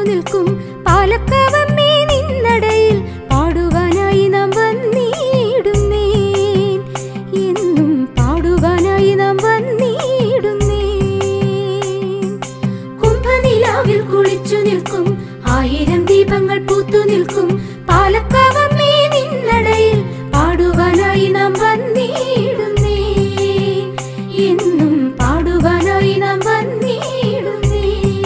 നിൽക്കും പാലക്കാവമ്മേ നിന്നടയിൽ പാടുവാനായി നാം വന്നിടുന്നേ എന്നും പാടുവാനായി നാം വന്നിടുന്നേ കുംഭനിലാവിൽ കുളിച്ചു നിൽക്കും ആയിരം ദീപങ്ങൾ പൂത്തു നിൽക്കും പാലക്കാവമ്മേ നിന്നടയിൽ പാടുവാനായി നാം വന്നിടുന്നേ എന്നും പാടുവാനായി നാം വന്നിടുന്നേ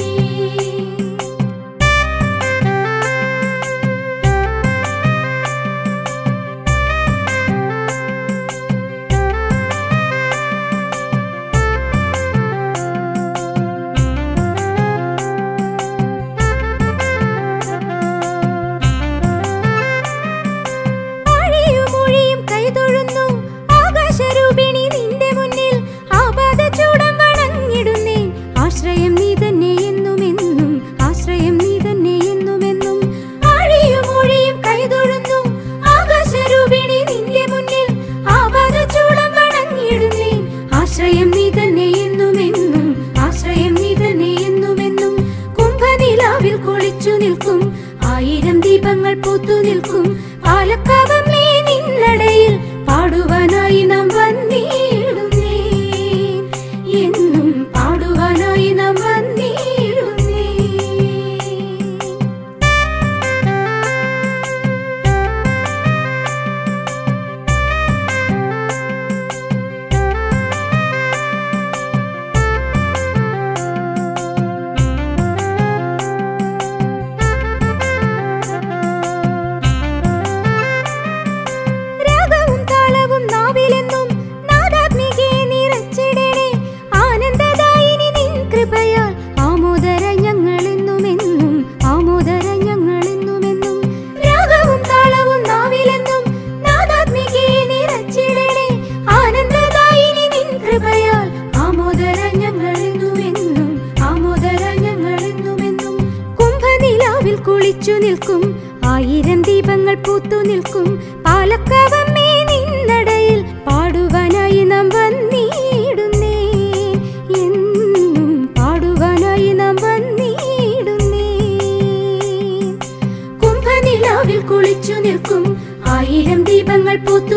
ആഴിയും മൊഴിയും കൈതൊഴുന്നു ആകാശരൂപിണി നിന്റെ മുന്നിൽ ആപാദചൂടം വണങ്ങിടുന്നേ ആശ്രയം നീ തന്നെ എന്നുമെന്നും ആശ്രയം നീ തന്നെ എന്നുമെന്നും ആഴിയും മൊഴിയും കൈതൊഴുന്നു ആകാശരൂപിണി നിന്റെ മുന്നിൽ ആപാദചൂടം വണങ്ങിടുന്നേ ആശ്രയം നീ തന്നെ എന്നുമെന്നും ആശ്രയം നീ തന്നെ എന്നുമെന്നും കുംഭനിലാവിൽ കുളിച്ചു നിൽക്കും ആയിരം ദീപങ്ങൾ പൂത്തു നിൽക്കും പാലക്കാവമ്മേ നിന്നടയിൽ പാടുവാനായി നാം വന്നിടുന്നേ എന്നും പാടുവാനായി നാം വന്നിടുന്നേ രാഗവും താളവും നാവിലെന്നും നാദാത്മികേ നിറച്ചിടണേ ആനന്ദദായിനി നിൻ കൃപയാൽ ആമോദര ഞങ്ങളെന്നുമെന്നും ആമോദര ഞങ്ങളെന്നുമെന്നും രാഗവും താളവും നാവിലെന്നും നാദാത്മികേ നിറച്ചിടണേ ആനന്ദദായിനി നിൻ കൃപയാൽ ആമോദര ഞങ്ങളെന്നുമെന്നും ആമോദര ഞങ്ങളെന്നുമെന്നും കുംഭനിലാവിൽ കുളിച്ചു നിൽക്കും ആയിരം ദീപങ്ങൾ പൂത്തു നിൽക്കും പാലക്കാവമ്മേ നിന്നടയിൽ പാടുവാനായി നാം വന്നിടുന്നേ എന്നും പാടുവാനായി നാം വന്നിടുന്നേ കുംഭനിലാവിൽ കുളിച്ചു നിൽക്കും ആയിരം ദീപങ്ങൾ പൂത്തു